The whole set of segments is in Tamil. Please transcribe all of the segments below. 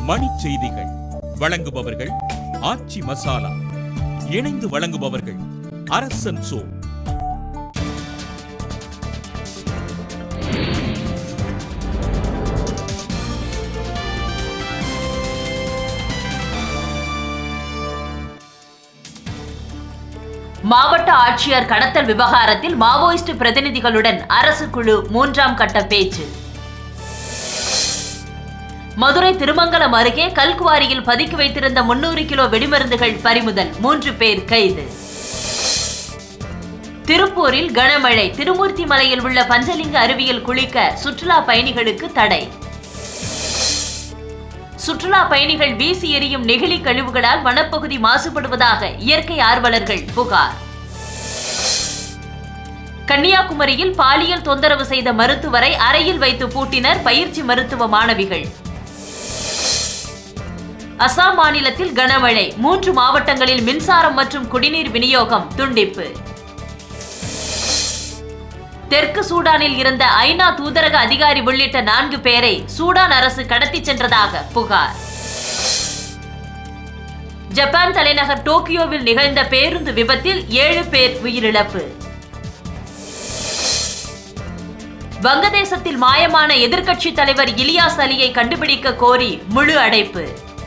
மணிச் செய்திகள் வழங்குபவர்கள் ஆச்சி மசாலா இணைந்து வழங்குபவர்கள் அரசன் சோ மாவட்ட ஆட்சியர் கடத்தல் விவகாரத்தில் மாவோயிஸ்ட் பிரதிநிதிகளுடன் அரசு குழு மூன்றாம் கட்ட பேச்சு மதுரை திருமங்கலம் அருகே கல்குவாரியில் பதுக்கி வைத்திருந்த முன்னூறு கிலோ வெடிமருந்துகள் பறிமுதல் மூன்று பேர் கைது திருப்பூரில் கனமழை திருமூர்த்தி மலையில் உள்ள பஞ்சலிங்க அருவியில் குளிக்க சுற்றுலா பயணிகளுக்கு தடை சுற்றுலா பயணிகள் வீசி எறியும் நெகிழி கழிவுகளால் வனப்பகுதி மாசுபடுவதாக இயற்கை ஆர்வலர்கள் புகார் கன்னியாகுமரியில் பாலியல் தொந்தரவு செய்த மருத்துவரை அறையில் வைத்து பூட்டினர் பயிற்சி மருத்துவ மாணவிகள் அசாம் மாநிலத்தில் கனமழை மூன்று மாவட்டங்களில் மின்சாரம் மற்றும் குடிநீர் விநியோகம் துண்டிப்பு தெற்கு சூடானில் இருந்த ஐநா தூதரக அதிகாரி உள்ளிட்ட நான்கு பேரை சூடான் அரசு கடத்திச் சென்றதாக புகார் ஜப்பான் தலைநகர் டோக்கியோவில் நிகழ்ந்த பேருந்து விபத்தில் ஏழு பேர் உயிரிழப்பு வங்கதேசத்தில் மாயமான எதிர்க்கட்சி தலைவர் இலியாஸ் அலியை கண்டுபிடிக்க கோரி முழு அடைப்பு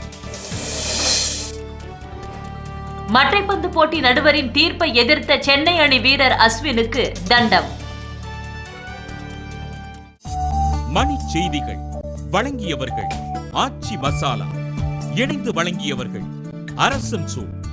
மட்டைப்பந்து போட்டி நடுவரின் தீர்ப்பை எதிர்த்த சென்னை அணி வீரர் அஸ்வினுக்கு தண்டம் மணிச் செய்திகள் வழங்கியவர்கள் ஆச்சி மசாலா இணைந்து வழங்கியவர்கள் அரசன் சோ